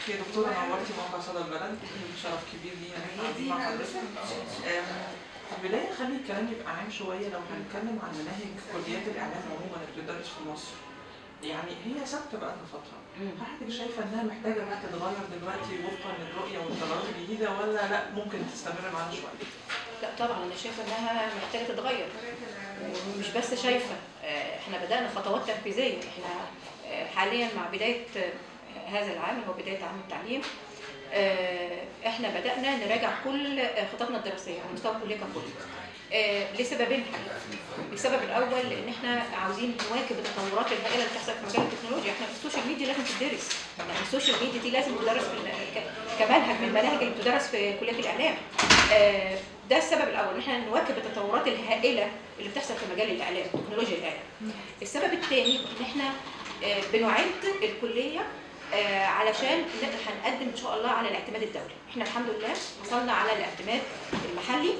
يا دكتورة نورتي موقع صدى البلد شرف كبير لينا ان احنا قاعدين مع حضرتك آم، في البداية خلي الكلام يبقى عام شوية لو هنتكلم عن مناهج كليات الإعلام عموما اللي بتدرس في مصر يعني هي ثابتة بقالها فترة هل حضرتك شايفة إنها محتاجة بقى تتغير دلوقتي وفقا للرؤية والقرارات الجديدة ولا لا ممكن تستمر معانا شوية؟ لا طبعا انا شايفه انها محتاجه تتغير ومش بس شايفه آه، احنا بدانا خطوات تنفيذيه احنا آه، حاليا مع بدايه آه، هذا العام اللي هو بدايه عام التعليم آه، احنا بدانا نراجع كل آه، خططنا الدراسيه على مستوى الكليه ككل آه، لسببين حقيقة. السبب الاول لان احنا عاوزين نواكب التطورات الهائله اللي بتحصل في مجال التكنولوجيا احنا السوشيال ميديا لازم تدرس يعني السوشيال ميديا دي لازم تدرس في ال- ك- كمنهج من المناهج اللي بتدرس في كليه الاعلام آه، ده السبب الاول ان احنا نواكب التطورات الهائله اللي بتحصل في مجال الاعلام تكنولوجيا الاعلام السبب الثاني ان احنا آه، بنعد الكليه آه، علشان ن- هنقدم ان شاء الله على الاعتماد الدولي احنا الحمد لله حصلنا على الاعتماد المحلي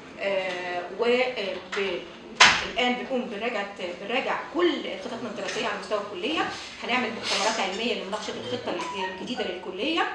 والان بنقوم بنراجع بنراجع كل خططنا الدراسيه على مستوى الكليه هنعمل مؤتمرات علميه لمناقشه الخطه الجديده للكليه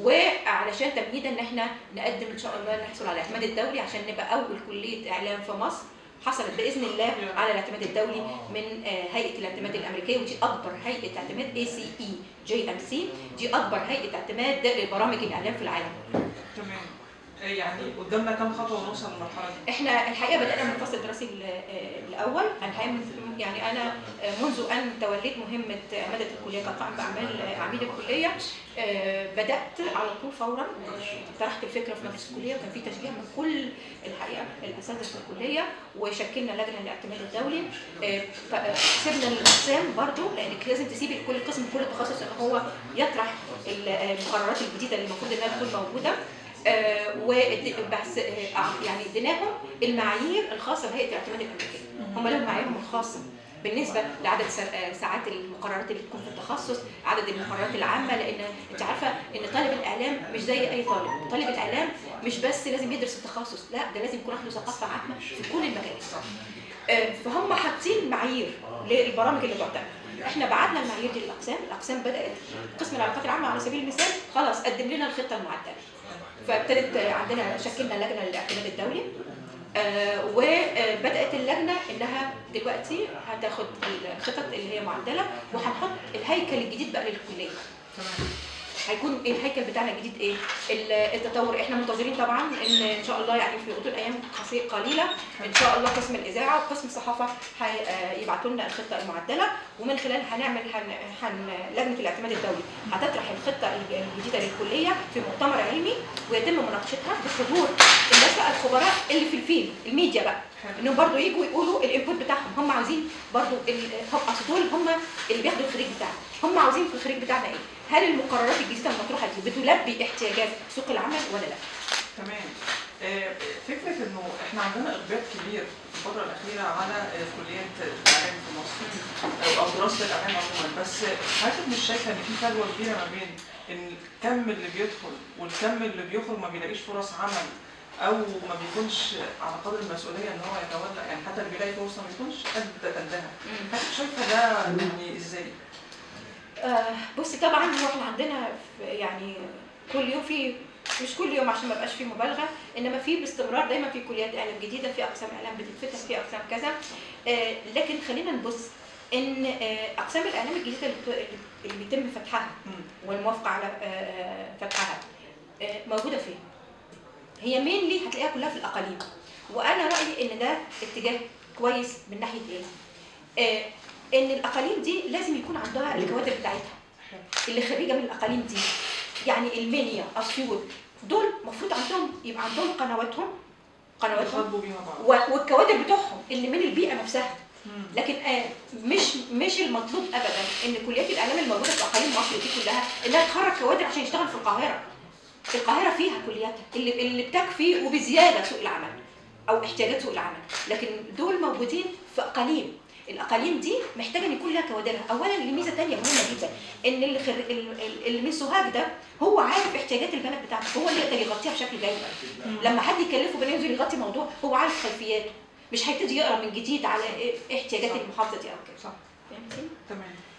وعلشان تمهيدا ان احنا نقدم ان شاء الله نحصل على الاعتماد الدولي عشان نبقى اول كليه اعلام في مصر حصلت باذن الله على الاعتماد الدولي من آه، هيئه الاعتماد الامريكيه ودي اكبر هيئه اعتماد اي سي اي جي ام سي دي اكبر هيئه اعتماد لبرامج الاعلام في العالم تمام آه، يعني قدامنا كام خطوة ونوصل للمرحلة دي؟ احنا الحقيقه بدانا من الفصل الدراسي ال- آه، الاول الحقيقه من- يعني انا آه، منذ ان توليت مهمه عماده الكليه كقائم باعمال آه، عميد الكليه آه، بدات على طول فورا آه، طرحت الفكره في مجلس الكليه وكان في تشجيع من كل الحقيقه الاساتذه في الكليه وشكلنا لجنه للاعتماد الدولي آه، ف- آه، سيبنا الاقسام برضو لانك لازم تسيبي لكل قسم كل تخصص ان هو يطرح ال- آه، المقررات الجديده اللي المفروض انها تكون موجوده آه، وإد- بس آه، يعني اديناهم المعايير الخاصه بهيئه الاعتماد الامريكيه هم لهم معاييرهم الخاصه بالنسبه لعدد سا- آه، ساعات المقررات اللي تكون في التخصص عدد المقررات العامه لان انت عارفه ان طالب الاعلام مش زي اي طالب طالب الاعلام مش بس لازم يدرس التخصص لا ده لازم يكون عنده ثقافه عامه في كل المجالات آه، فهم حاطين معايير للبرامج اللي تعتمد احنا بعتنا المعايير دي للاقسام الاقسام بدات قسم العلاقات العامه على سبيل المثال خلاص قدم لنا الخطه المعدله فابتدت عندنا شكلنا لجنه للاعتماد الدولي آه، وبدات اللجنه انها دلوقتي هتاخد الخطط اللي هي معدله وهنحط الهيكل الجديد بقى للكليه تمام هيكون الهيكل بتاعنا الجديد ايه ال- التطور احنا منتظرين طبعا ان ان شاء الله يعني في غضون ايام قصي- قليله ان شاء الله قسم الاذاعه وقسم الصحافه هيبعتوا لنا الخطه المعدله ومن خلالها هنعمل هن هن لجنه الاعتماد الدولي هتطرح الخطه الج- الجديده للكليه في مؤتمر علمي ويتم مناقشتها بحضور الناس بقى الخبراء اللي في الفيلد الميديا بقى حلو انهم برضو يجوا يقولوا الانبوت بتاعهم هم عاوزين برضو ال- هم اصل دول هم اللي بياخدوا الخريج بتاعنا هم عاوزين في الخريج بتاعنا ايه هل المقررات الجديده المطروحه دي بتلبي احتياجات سوق العمل ولا لا تمام آه، فكرة انه احنا عندنا اقبال كبير في الفترة الأخيرة على آه، كليات الإعلام في مصر أو- أو دراسة الإعلام عموما بس حضرتك مش شايفة إن في فجوة كبيرة ما بين الكم اللي بيدخل والكم اللي بيخرج ما بيلاقيش فرص عمل أو ما بيكونش على قدر المسؤولية إن هو يتولى يعني حتى اللي بيلاقي فرصة ما بيكونش قد قدها حضرتك شايفة ده يعني إزاي؟ آه بصي طبعا هو احنا عندنا في- يعني كل يوم في مش كل يوم عشان ما يبقاش في مبالغه انما في باستمرار دايما في كليات اعلام جديده في اقسام اعلام بتتفتح في اقسام كذا آه لكن خلينا نبص ان آه اقسام الاعلام الجديده اللي بت- اللي بيتم فتحها مم. والموافقه على آه، آه، فتحها آه، موجوده فين؟ هي مينلي هتلاقيها كلها في الاقاليم وانا رايي ان ده اتجاه كويس من ناحيه ايه؟ آه، ان الاقاليم دي لازم يكون عندها الكوادر بتاعتها اللي خريجه من الاقاليم دي يعني المنيا اسيوط دول المفروض عندهم يبقى عندهم قنواتهم قنواتهم يخاطبوا بيها بعض و- والكوادر بتوعهم اللي من البيئه نفسها مم. لكن آه مش مش المطلوب ابدا ان كليات الاعلام الموجوده في اقاليم مصر دي كلها انها تخرج كوادر عشان يشتغل في القاهره القاهره فيها كلياتها اللي اللي بتكفي وبزياده سوق العمل او احتياجات سوق العمل لكن دول موجودين في اقاليم الاقاليم دي محتاجه ان يكون لها كوادرها اولا لميزه ثانيه مهمه جدا ان اللي, خر... ال- ال- اللي من سوهاج ده هو عارف احتياجات البلد بتاعته هو اللي يقدر يغطيها بشكل جيد لما حد يكلفه بانه ينزل يغطي موضوع هو عارف خلفياته مش هيبتدي يقرا من جديد على إيه احتياجات صح. المحافظه دي او كده صح فهمتي؟ تمام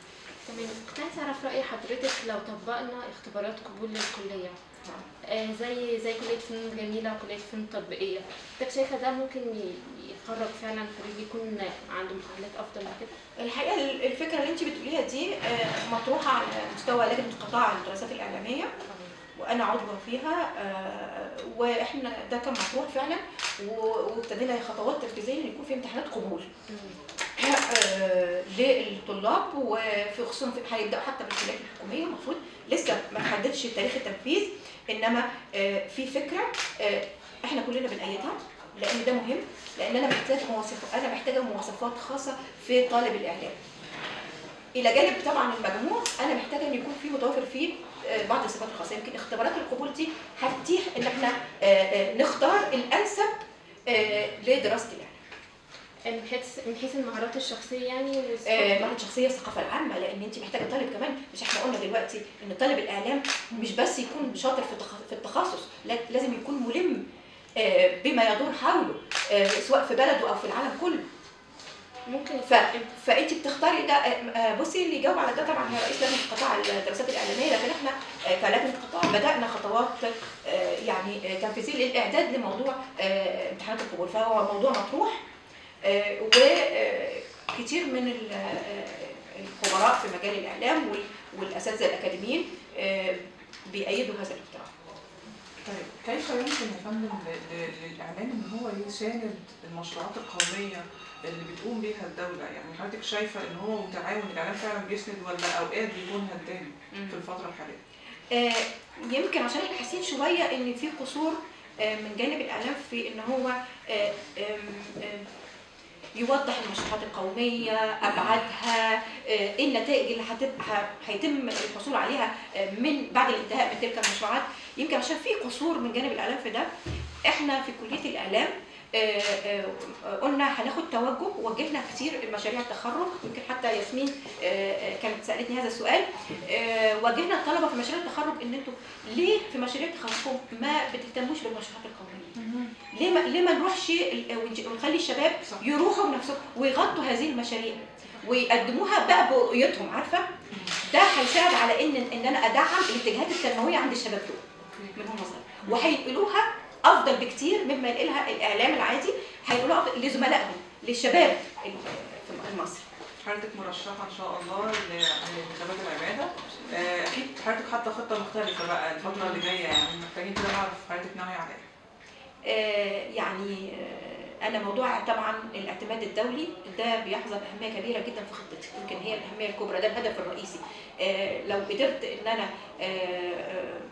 تمام كنت عايزة أعرف رأي حضرتك لو طبقنا اختبارات قبول للكلية آه زي زي كلية فنون جميلة وكلية فنون تطبيقية حضرتك شايفة ده ممكن ي- يخرج فعلا خريج يكون عنده مؤهلات أفضل من كده؟ الحقيقه ال- الفكره اللي انت بتقوليها دي آه، مطروحه على مستوى لجنه قطاع الدراسات الاعلاميه وانا عضوه فيها آه، واحنا ده كان مطروح فعلا و- وابتدينا خطوات تنفيذيه ان يكون في امتحانات قبول آه، للطلاب وفي خصوصا في هيبداوا حتى بالكليات الحكوميه المفروض لسه ما حددش تاريخ التنفيذ انما آه، في فكره آه، احنا كلنا بنأيدها لان ده مهم لان انا محتاج مواصفات انا محتاجه مواصفات خاصه في طالب الاعلام الى جانب طبعا المجموع انا محتاجه ان يكون في متوفر فيه آه، بعض الصفات الخاصه يمكن اختبارات القبول دي هتتيح ان احنا آه، آه، نختار الانسب آه، لدراسه الاعلام من حيث من حيث المهارات الشخصية يعني آه، والصفات. مهارة شخصية الثقافة العامة لأن أنت محتاجة طالب كمان مش احنا قلنا دلوقتي إن طالب الإعلام مش بس يكون شاطر في التخ- في التخصص لا لازم يكون ملم آه، بما يدور حوله آه، سواء في بلده أو في العالم كله ممكن ف... فانت بتختاري ده آه، آه، بصي اللي يجاوب على ده طبعا هي رئيس لجنه قطاع الدراسات الاعلاميه لكن احنا آه، كلجنه قطاع بدانا خطوات آه، يعني آه، تنفيذيه للاعداد لموضوع آه، امتحانات القبول فهو موضوع مطروح وكتير من ال- آه، الخبراء في مجال الاعلام وال- والاساتذه الاكاديميين آه، بيأيدوا هذا الاقتراح. طيب كيف يمكن يا فندم ل- ل- للاعلام ان هو يساند المشروعات القوميه اللي بتقوم بيها الدوله يعني حضرتك شايفه ان هو متعاون الاعلام فعلا بيسند ولا اوقات بيكون هدام في الفتره الحاليه آه، يمكن عشان احنا حاسين شويه ان في قصور آه، من جانب الاعلام في ان هو آه، آم، آم، يوضح المشروعات القوميه ابعادها آه، ايه النتائج اللي هتبقى هيتم الحصول عليها آه، من بعد الانتهاء من تلك المشروعات يمكن عشان في قصور من جانب الاعلام في ده احنا في كليه الاعلام آه، آه، قلنا هناخد توجه وجهنا كتير مشاريع التخرج يمكن حتى ياسمين آه، آه، كانت سالتني هذا السؤال آه، واجهنا الطلبه في مشاريع التخرج ان انتوا ليه في مشاريع تخرجكم ما بتهتموش بالمشروعات القوميه؟ ليه ما ليه ما نروحش ال- ونج- ونخلي الشباب صح. يروحوا بنفسهم ويغطوا هذه المشاريع ويقدموها بقى برؤيتهم عارفه؟ ده هيساعد على ان ان انا ادعم الاتجاهات التنمويه عند الشباب دول من هم صغار وهينقلوها افضل بكتير مما ينقلها الاعلام العادي هينقلوها أفضل لزملائهم للشباب ال- في مصر حضرتك مرشحه ان شاء الله ل- لانتخابات العماده آه، اكيد حضرتك حاطه خطه مختلفه بقى الفتره اللي جايه يعني محتاجين كده نعرف حضرتك ناويه على ايه آه، يعني آه، انا موضوع طبعا الاعتماد الدولي ده بيحظى باهميه كبيره جدا في خطتي يمكن هي الاهميه الكبرى ده الهدف الرئيسي آه، لو قدرت ان انا آه، آه،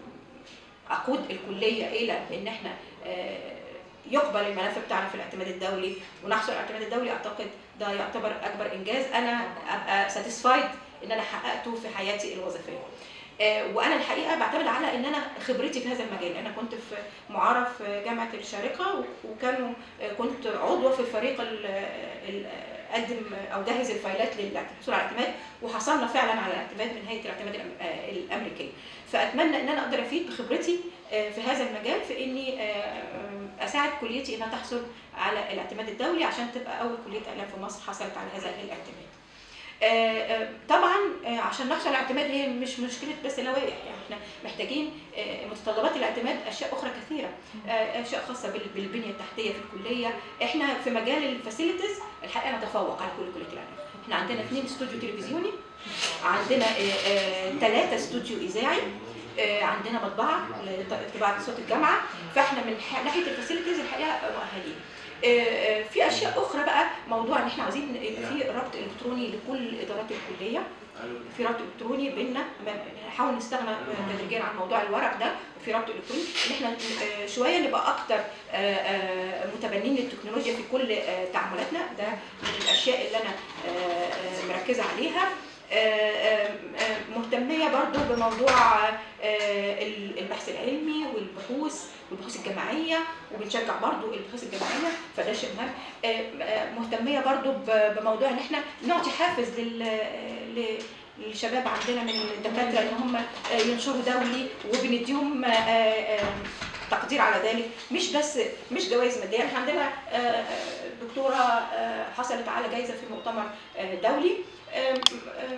اقود الكليه الى ان احنا آه، يقبل الملف بتاعنا في الاعتماد الدولي ونحصل على الاعتماد الدولي اعتقد ده يعتبر اكبر انجاز انا ابقى ساتيسفايد ان انا حققته في حياتي الوظيفيه آه، وانا الحقيقه بعتمد على ان انا خبرتي في هذا المجال انا كنت في معارف في جامعه الشارقه وكانوا كنت عضوه في الفريق ال- ال- قدم او جهز الفايلات للحصول على الاعتماد وحصلنا فعلا على الاعتماد من هيئه الاعتماد الأم- آه، الامريكيه فاتمنى ان انا اقدر افيد بخبرتي آه، في هذا المجال في اني آه، اساعد كليتي انها تحصل على الاعتماد الدولي عشان تبقى اول كليه اعلام في مصر حصلت على هذا الاعتماد آه، آه، طبعا آه، عشان نحصل على الاعتماد هي مش مشكله بس لوائح يعني احنا محتاجين آه، متطلبات الاعتماد اشياء اخرى كثيره آه، اشياء خاصه بال- بالبنيه التحتيه في الكليه احنا في مجال الفاسيلتيز الحقيقه نتفوق على كل كليه الاعلام احنا عندنا اثنين استوديو تلفزيوني عندنا ثلاثه استوديو اذاعي آه، عندنا مطبعه لطباعه صوت الجامعه فاحنا من ح- ناحيه الفاسيلتيز الحقيقه مؤهلين آه، آه، في اشياء اخرى بقى موضوع ان احنا عايزين يبقى في ربط الكتروني لكل ادارات الكليه في ربط الكتروني بيننا ما- نحاول نستغنى تدريجيا عن موضوع الورق ده في ربط الكتروني ان احنا آه، شويه نبقى اكتر آه، آه، متبنين للتكنولوجيا في كل آه، تعاملاتنا ده من الاشياء اللي انا آه، آه، مركزه عليها آه، آه، آه، مهتميه برضو بموضوع آه، البحث العلمي والبحوث والبحوث الجامعيه وبنشجع برضو البحوث الجامعيه فده شيء مهم آه، آه، مهتميه برضو ب- بموضوع ان احنا نعطي حافز لل ل- للشباب عندنا من الدكاتره ان هم آه، ينشروا دولي وبنديهم آه، آه، آه، تقدير على ذلك مش بس مش جوائز ماديه احنا عندنا آه، آه، دكتوره آه، حصلت على جائزه في مؤتمر آه، دولي آم، آم،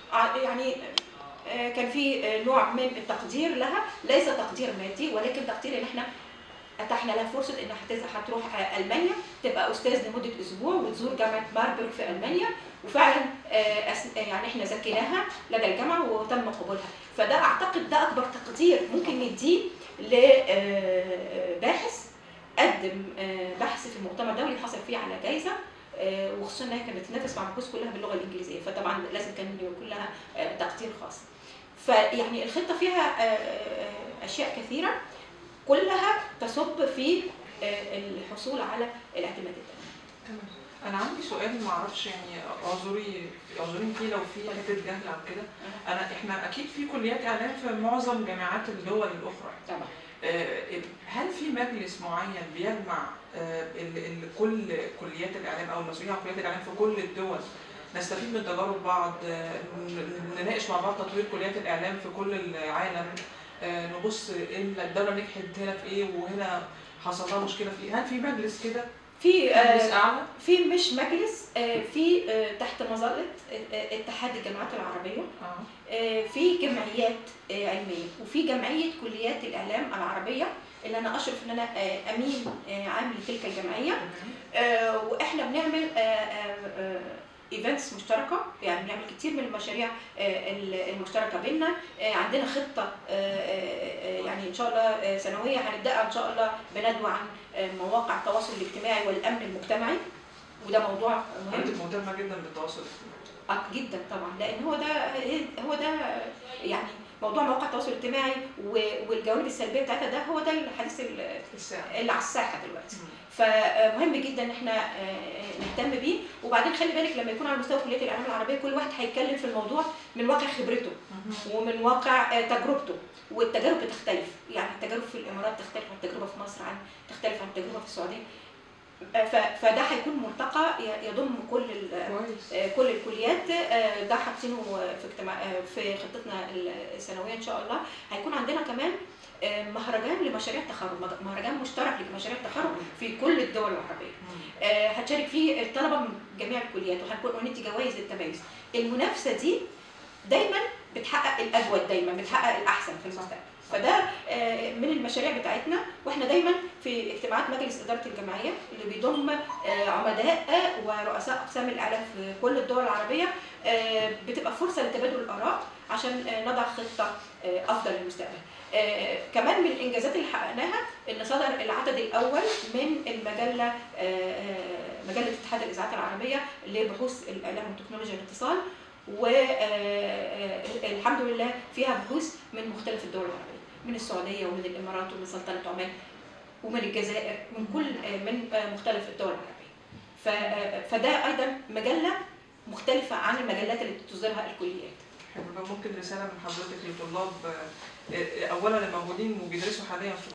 ع- يعني آه، كان في آه، نوع من التقدير لها ليس تقدير مادي ولكن تقدير ان احنا اتحنا لها فرصه انها هتز- هتروح آه، المانيا تبقى استاذ لمده اسبوع وتزور جامعه ماربورغ في المانيا وفعلا آه، أس- آه، يعني احنا زكيناها لدى الجامعه وتم قبولها فده اعتقد ده اكبر تقدير ممكن نديه لباحث قدم آه، بحث في المؤتمر دولي حصل فيه على جائزه آه، وخصوصا انها كانت بتتنافس مع البحوث كلها باللغه الانجليزيه فطبعا لازم كان يكون لها آه، تقدير خاص فيعني الخطه فيها آه، آه، اشياء كثيره كلها تصب في آه، الحصول على الاعتماد الدولي تمام انا عندي سؤال ما اعرفش يعني اعذري اعذريني فيه لو في حته جهل او كده انا احنا اكيد في كليات اعلام في معظم جامعات الدول الاخرى طبعا آه، هل في مجلس معين بيجمع آه، ال- ال- كل كليات الاعلام او المسؤولين عن كليات الاعلام في كل الدول نستفيد من تجارب بعض آه، ن- نناقش مع بعض تطوير كليات الاعلام في كل العالم آه، نبص إيه الدوله نجحت هنا في ايه وهنا حصل لها مشكله في ايه هل في مجلس كده في مجلس آه، اعلى في مش مجلس آه، في آه، تحت مظله آه، اتحاد الجامعات العربيه اه آه، في جمعيات آه، علميه وفي جمعيه كليات الاعلام العربيه اللي انا اشرف ان انا آه، امين آه، عام لتلك الجمعيه آه، واحنا بنعمل ايفنتس مشتركه يعني بنعمل كتير من المشاريع آه، ال- المشتركه بينا آه، عندنا خطه آه، آه، آه، يعني ان شاء الله آه، سنويه هنبداها ان شاء الله بندوه عن آه، مواقع التواصل الاجتماعي والامن المجتمعي وده موضوع مهم حضرتك مهتمه جدا بالتواصل الاجتماعي آه، جدا طبعا لان هو ده هو ده يعني موضوع مواقع التواصل الاجتماعي و- والجوانب السلبيه بتاعتها ده هو ده الحديث ال- الساعه اللي على الساحه دلوقتي فمهم جدا ان احنا آه، نهتم بيه وبعدين خلي بالك لما يكون على مستوى كليه الاعلام العربيه كل واحد هيتكلم في الموضوع من واقع خبرته ومن واقع آه، تجربته والتجارب بتختلف يعني التجارب في الامارات تختلف عن التجربه في مصر عن تختلف عن التجربه في السعوديه آه، ف- فده هيكون ملتقى ي- يضم كل ال- كويس آه، كل الكليات آه، ده حاطينه في اجتماع آه، في خطتنا السنويه ان شاء الله هيكون عندنا كمان آه، مهرجان لمشاريع التخرج مهرجان مشترك لمشاريع التخرج في كل الدول العربيه آه، هتشارك فيه الطلبه من جميع الكليات وهنكون وندي جوائز للتميز المنافسه دي دايما بتحقق الاجود دايما بتحقق الاحسن في المستقبل فده آه، من المشاريع بتاعتنا واحنا دايما في اجتماعات مجلس اداره الجمعيه اللي بيضم آه، عمداء ورؤساء اقسام الاعلام في كل الدول العربيه آه، بتبقى فرصه لتبادل الاراء عشان آه، نضع خطه آه، افضل للمستقبل آه، كمان من الانجازات اللي حققناها ان صدر العدد الاول من المجله آه، آه، مجله اتحاد الاذاعات العربيه لبحوث الاعلام وتكنولوجيا الاتصال والحمد لله فيها بحوث من مختلف الدول العربيه من السعوديه ومن الامارات ومن سلطنه عمان ومن الجزائر من كل آه، من آه، مختلف الدول العربيه ف- آه، فده ايضا مجله مختلفه عن المجلات اللي تصدرها الكليات حلو لو ممكن رساله من حضرتك لطلاب آه، آه، اولا الموجودين وبيدرسوا حاليا في